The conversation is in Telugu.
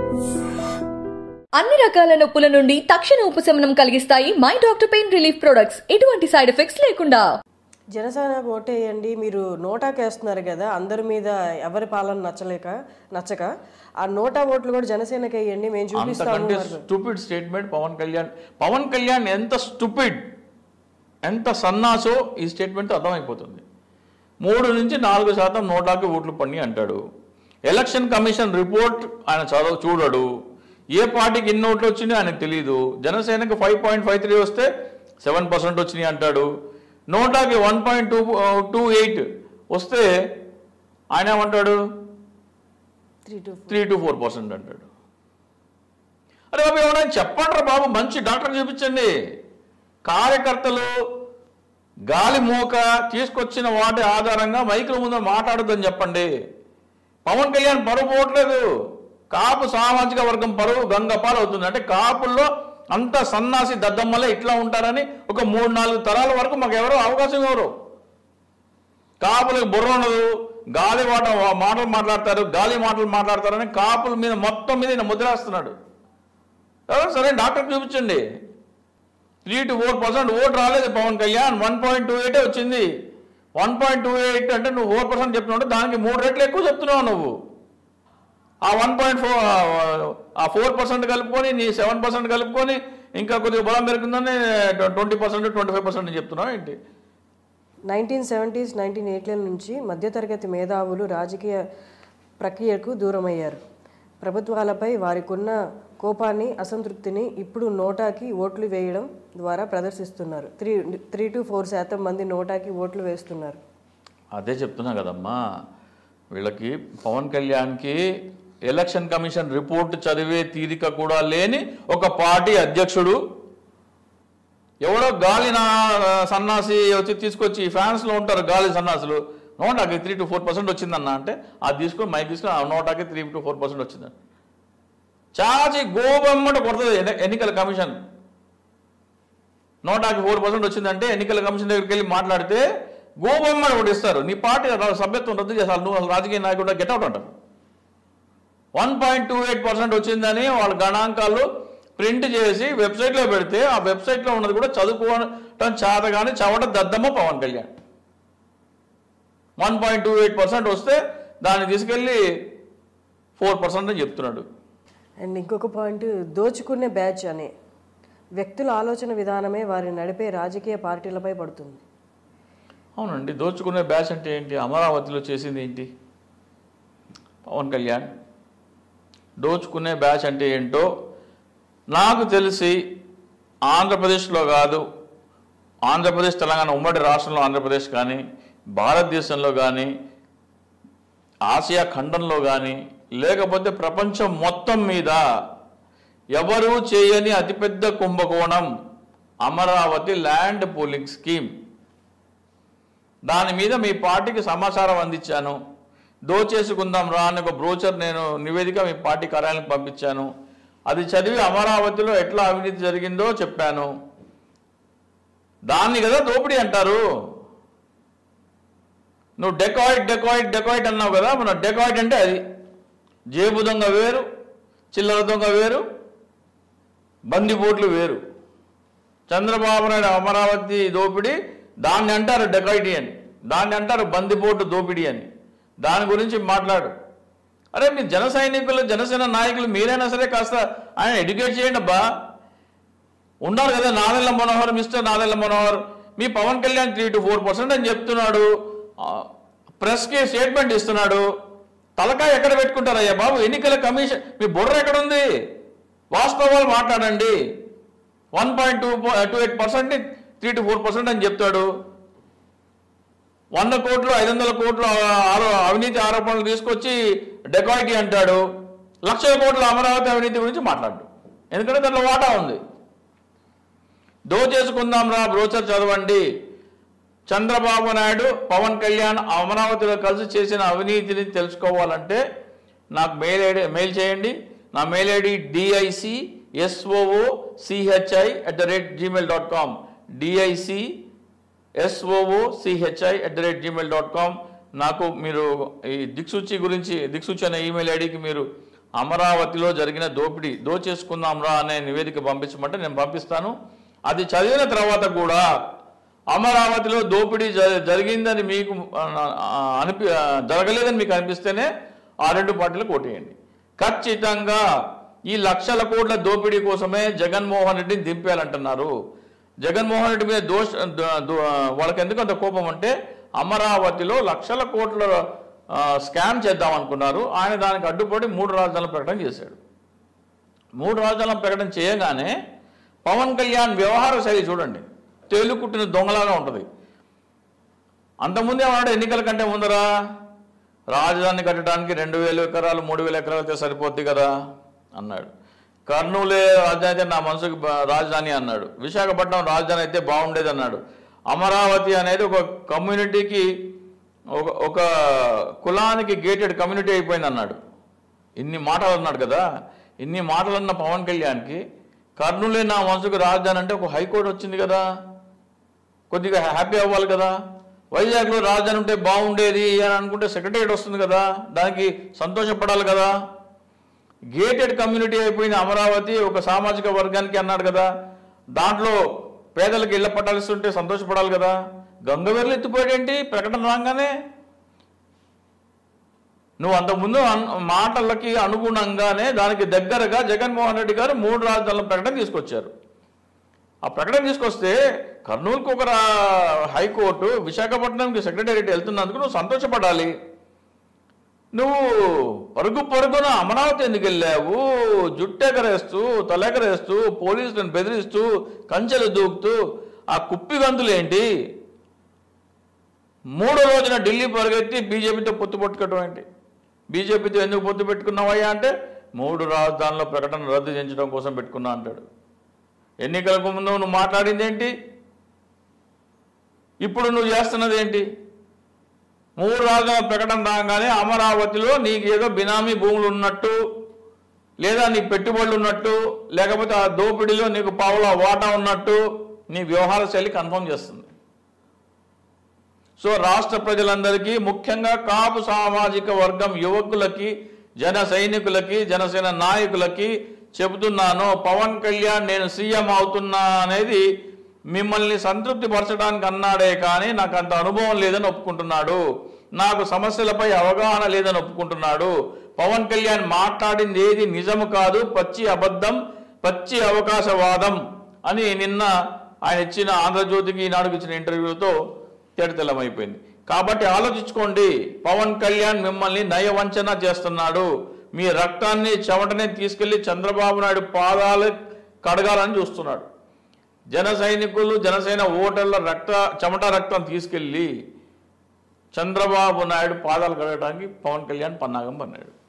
అన్ని రకాల నొప్పుల నుండి తక్షణ ఉపశమనం కలిగిస్తాయి my doctor pain relief products ఎటువంటి సైడ్ ఎఫెక్ట్స్ లేకుండా జనసేనకు ఓటేయండి మీరు నోటాకేస్తున్నారు కదా అందరి మీద ఎవరి పాలన నచ్చలేక నచ్చక ఆ నోటా ఓట్లు కూడా జనసేనకి వేయండి మేము చూపిస్తాము అంతకంటే అన్నారు. స్టూపిడ్ స్టేట్మెంట్ పవన్ కళ్యాణ్ పవన్ కళ్యాణ్ ఎంత స్టూపిడ్ ఎంత సన్నాసో ఈ స్టేట్మెంట్ అర్థమైపోతుంది మూడు నుంచి నాలుగు శాతం నోటాకి ఓట్లు పడి అంటాడు ఎలక్షన్ కమిషన్ రిపోర్ట్ ఆయన చదవ చూడడు ఏ పార్టీకి ఎన్ని ఓట్లు వచ్చినాయో ఆయనకు తెలియదు జనసేనకి ఫైవ్ పాయింట్ ఫైవ్ త్రీ వస్తే సెవెన్ పర్సెంట్ వచ్చినాయి అంటాడు నోటాకి one point two two eight వస్తే ఆయన ఏమంటాడు three two three to four percent అంటాడు అరే బాబు ఎవరైనా చెప్పండి రా బాబు మంచి డాక్టర్ చూపించండి కార్యకర్తలు గాలి మూక తీసుకొచ్చిన వాటి ఆధారంగా మైకుల ముందు మాట్లాడొద్దని చెప్పండి పవన్ కళ్యాణ్ పరువు పోవట్లేదు కాపు సామాజిక వర్గం పరువు గంగపాలు అవుతుంది అంటే కాపుల్లో అంత సన్నాసి దద్దమ్మలే ఇట్లా ఉంటారని ఒక మూడు నాలుగు తరాల వరకు మాకు ఎవరో అవకాశం ఎవరు కాపులకు బుర్ర ఉండదు గాలి మాట మాటలు మాట్లాడతారు గాలి మాటలు మాట్లాడతారని కాపుల మీద మొత్తం మీద ఈయన ముద్రేస్తున్నాడు ఎవరు సరే డాక్టర్ చూపించండి త్రీ టు ఫోర్ పర్సెంట్ ఓటు రాలేదు Pawan Kalyan one point two ఎయిటే వచ్చింది వన్ పాయింట్ టూ ఎయిట్ అంటే నువ్వు ఫోర్ పర్సెంట్ చెప్తున్నావు దానికి మూడు రెట్లు ఎక్కువ చెప్తున్నావు నువ్వు ఆ వన్ పాయింట్ ఫోర్ ఆ ఫోర్ పర్సెంట్ కలుపుకొని నీ సెవెన్ పర్సెంట్ కలుపుకొని ఇంకా కొద్దిగా బలం పెరుగుతుందని twenty percent twenty five percent చెప్తున్నావు ఏంటి నైన్టీన్ సెవెంటీస్ నైన్టీన్ ఎయిట్ల నుంచి మధ్యతరగతి మేధావులు రాజకీయ ప్రక్రియకు దూరమయ్యారు ప్రభుత్వాలపై వారికున్న కోపాన్ని అసంతృప్తిని ఇప్పుడు నోటాకి ఓట్లు వేయడం ద్వారా ప్రదర్శిస్తున్నారు త్రీ త్రీ టు ఫోర్ శాతం మంది నోటాకి ఓట్లు వేస్తున్నారు అదే చెప్తున్నా కదమ్మా వీళ్ళకి పవన్ కళ్యాణ్కి ఎలక్షన్ కమిషన్ రిపోర్ట్ చదివే తీరిక కూడా లేని ఒక పార్టీ అధ్యక్షుడు ఎవడో గాలి నా సన్నాసి వచ్చి తీసుకొచ్చి ఫ్యాన్స్లో ఉంటారు గాలి సన్నాసులు నోటాకి త్రీ టు ఫోర్ పర్సెంట్ వచ్చిందన్న అంటే అది తీసుకొని మైక్ తీసుకొని ఆ నోటాకి త్రీ టు ఫోర్ పర్సెంట్ వచ్చిందని చాచి గోబమ్మట కొడుతుంది ఎన్ని- ఎన్నికల కమిషన్ నోటాకి ఫోర్ పర్సెంట్ వచ్చిందంటే ఎన్నికల కమిషన్ దగ్గరికి వెళ్ళి మాట్లాడితే గోబొమ్మని ఒకటి ఇస్తారు నీ పార్టీ రా- సభ్యత్వం రద్దు చేస్తారు నువ్వు అసలు రాజకీయ నాయకుడు గెట్అవుట్ అంటారు one point two eight percent వచ్చిందని వాళ్ళ గణాంకాలు ప్రింట్ చేసి వెబ్సైట్లో పెడితే ఆ వెబ్సైట్లో ఉన్నది కూడా చదువుకోవటం చేత కానీ చవట దద్దమ్మ Pavan Kalyan one point two eight percent వస్తే దాన్ని తీసుకెళ్ళి ఫోర్ పర్సెంట్ అని చెప్తున్నాడు అండ్ ఇంకొక పాయింట్ దోచుకునే బ్యాచ్ అనే వ్యక్తుల ఆలోచన విధానమే వారిని నడిపే రాజకీయ పార్టీలపై పడుతుంది అవునండి దోచుకునే బ్యాచ్ అంటే ఏంటి అమరావతిలో చేసింది ఏంటి పవన్ కళ్యాణ్ దోచుకునే బ్యాచ్ అంటే ఏంటో నాకు తెలిసి ఆంధ్రప్రదేశ్లో కాదు ఆంధ్రప్రదేశ్ తెలంగాణ ఉమ్మడి రాష్ట్రంలో ఆంధ్రప్రదేశ్ కానీ భారతదేశంలో కానీ ఆసియా ఖండంలో కానీ లేకపోతే ప్రపంచం మొత్తం మీద ఎవరూ చేయని అతిపెద్ద కుంభకోణం అమరావతి ల్యాండ్ పూలింగ్ స్కీమ్ దాని మీద మీ పార్టీకి సమాచారం అందించాను దోచేసుకుందాం రా అని ఒక బ్రోచర్ నేను నివేదిక మీ పార్టీ కార్యాలయానికి పంపించాను అది చదివి అమరావతిలో ఎట్లా అవినీతి జరిగిందో చెప్పాను దాన్ని కదా దోపిడీ అంటారు నువ్వు డెకాయిట్ డెకాయిట్ డెకాయిట్ అన్నావు కదా మన డెకాయిట్ అంటే అది జేబు దొంగ వేరు చిల్లర దొంగ వేరు బందిపోట్లు వేరు చంద్రబాబు నాయుడు అమరావతి దోపిడీ దాన్ని అంటారు డెకాయిటీ అని దాన్ని అంటారు బందిపోటు దోపిడీ అని దాని గురించి మాట్లాడు అరే మీ జన సైనికులు జనసేన నాయకులు మీరైనా సరే కాస్త ఆయన ఎడ్యుకేట్ చేయండి అబ్బా ఉన్నారు కదా నాదెళ్ల మనోహర్ మిస్టర్ నాదెళ్ల మనోహర్ మీ Pavan Kalyan three to four percent అని చెప్తున్నాడు ఆ, ప్రెస్కి స్టేట్మెంట్ ఇస్తున్నాడు తలకాయ ఎక్కడ పెట్టుకుంటారయ్యా బాబు ఎన్నికల కమిషన్ మీ బుర్ర ఎక్కడ ఉంది వాస్తవాలు మాట్లాడండి one point two two eight percent three to four percent అని చెప్తాడు వంద కోట్లు ఐదు వందల కోట్లు ఆ- ఆరో- అవినీతి ఆరోపణలు తీసుకొచ్చి డెకాయిటీ అంటాడు లక్షల కోట్ల అమరావతి అవినీతి గురించి మాట్లాడు ఎందుకంటే దాంట్లో వాటా ఉంది దోచేసుకుందాం రా బ్రోచర్ చదవండి చంద్రబాబు నాయుడు పవన్ కళ్యాణ్ అమరావతిలో కలిసి చేసిన అవినీతిని తెలుసుకోవాలంటే నాకు మెయిల్ ఐడి మెయిల్ చేయండి నా mail ID D I C S O O C H I at the rate Gmail dot com D I C S O O C H I at the rate Gmail dot com నాకు మీరు ఈ దిక్సూచి గురించి దిక్సూచి అనే ఈమెయిల్ ఐడికి మీరు అమరావతిలో జరిగిన దోపిడీ దోచేసుకుందాంరా అనే నివేదిక పంపించమంటే నేను పంపిస్తాను అది చదివిన తర్వాత కూడా అమరావతిలో దోపిడీ జ- జరిగిందని మీకు ఆ, ఆ, అనిపి ఆ, జరగలేదని మీకు అనిపిస్తేనే ఆ రెండు పార్టీలు కోటేయండి ఖచ్చితంగా ఈ లక్షల కోట్ల దోపిడీ కోసమే జగన్మోహన్ రెడ్డిని దింపేయాలంటున్నారు జగన్మోహన్ రెడ్డి మీద దోష ద- దో- వాళ్ళకి ఎందుకు అంత కోపం అంటే అమరావతిలో లక్షల కోట్ల ఆ, స్కామ్ చేద్దాం అనుకున్నారు ఆయన దానికి అడ్డుపడి మూడు రాజధానుల ప్రకటన చేశాడు మూడు రాజధానుల ప్రకటన చేయగానే పవన్ కళ్యాణ్ వ్యవహార శైలి చూడండి తేలుకుట్టిన దొంగలాగా ఉంటుంది అంతకుముందే ఏమన్నాడు ఎన్నికల కంటే ముందరా రాజధాని కట్టడానికి రెండు వేల ఎకరాలు మూడు వేల ఎకరాలు అయితే సరిపోద్ది కదా అన్నాడు కర్నూలే రాజధాని అయితే నా మనసుకు బ- రాజధాని అన్నాడు విశాఖపట్నం రాజధాని అయితే బాగుండేది అన్నాడు అమరావతి అనేది ఒక కమ్యూనిటీకి ఒక ఒక కులానికి గేటెడ్ కమ్యూనిటీ అయిపోయింది అన్నాడు ఇన్ని మాటలు అన్నాడు కదా ఇన్ని మాటలు అన్న పవన్ కళ్యాణ్కి కర్నూలే నా మనసుకు రాజధాని అంటే ఒక హైకోర్టు వచ్చింది కదా కొద్దిగా హ్యాపీ అవ్వాలి కదా వైజాగ్లో రాజధాని ఉంటే బాగుండేది అని అనుకుంటే సెక్రటరియట్ వస్తుంది కదా దానికి సంతోషపడాలి కదా గేటెడ్ కమ్యూనిటీ అయిపోయింది అమరావతి ఒక సామాజిక వర్గానికి అన్నాడు కదా దాంట్లో పేదలకు ఇళ్ల పట్టాలు ఇస్తుంటే సంతోషపడాలి కదా గంగవేర్లు ఎత్తిపోయాడేంటి ప్రకటన రాగానే నువ్వు అంతకుముందు అన్- మాటలకి అనుగుణంగానే దానికి దగ్గరగా జగన్మోహన్ రెడ్డి గారు మూడు రాజధానుల ప్రకటన తీసుకొచ్చారు ఆ ప్రకటన తీసుకొస్తే కర్నూలుకు ఒక రా- హైకోర్టు విశాఖపట్నంకి సెక్రటేరియట్ వెళ్తున్నందుకు నువ్వు సంతోషపడాలి నువ్వు పరుగు పరుగున అమరావతి ఎందుకు వెళ్ళావు జుట్టెగరేస్తూ తలెగరేస్తూ పోలీసులను బెదిరిస్తూ కంచెలు దూకుతూ ఆ కుప్పి గంతులేంటి మూడో రోజున ఢిల్లీ పరిగెత్తి బీజేపీతో పొత్తు పట్టుకోవడం ఏంటి బీజేపీతో ఎందుకు పొత్తు పెట్టుకున్నావయ్యా అంటే మూడు రాజధానుల ప్రకటన రద్దు చేయించడం కోసం పెట్టుకున్నా అంటాడు ఎన్నికలకు ముందు నువ్వు మాట్లాడింది ఏంటి ఇప్పుడు నువ్వు చేస్తున్నది ఏంటి మూడు రాజధానుల ప్రకటన రాగానే అమరావతిలో నీకు ఏదో బినామీ భూములు ఉన్నట్టు లేదా నీకు పెట్టుబడులు ఉన్నట్టు లేకపోతే ఆ దోపిడీలో నీకు పావుల వాటా ఉన్నట్టు నీ వ్యవహార శైలి కన్ఫర్మ్ చేస్తుంది సో రాష్ట్ర ప్రజలందరికీ ముఖ్యంగా కాపు సామాజిక వర్గం యువకులకి జన సైనికులకి జనసేన నాయకులకి చెబుతున్నాను పవన్ కళ్యాణ్ నేను సీఎం అవుతున్నా అనేది మిమ్మల్ని సంతృప్తి పరచడానికి అన్నాడే కానీ నాకు అంత అనుభవం లేదని ఒప్పుకుంటున్నాడు నాకు సమస్యలపై అవగాహన లేదని ఒప్పుకుంటున్నాడు పవన్ కళ్యాణ్ మాట్లాడింది ఏది నిజము కాదు పచ్చి అబద్ధం పచ్చి అవకాశవాదం అని నిన్న ఆయన ఇచ్చిన ఆంధ్రజ్యోతికి ఈనాడుకి ఇచ్చిన ఇంటర్వ్యూతో తేటతెల్లమైపోయింది కాబట్టి ఆలోచించుకోండి పవన్ కళ్యాణ్ మిమ్మల్ని నయవంచన చేస్తున్నాడు మీ రక్తాన్ని చెమటని తీసుకెళ్లి చంద్రబాబు నాయుడు పాదాలు కడగాలని చూస్తున్నాడు జన సైనికులు జనసేన ఓటర్ల రక్త చెమట రక్తం తీసుకెళ్లి చంద్రబాబు నాయుడు పాదాలు కడగడానికి పవన్ కళ్యాణ్ పన్నాగం పన్నాడు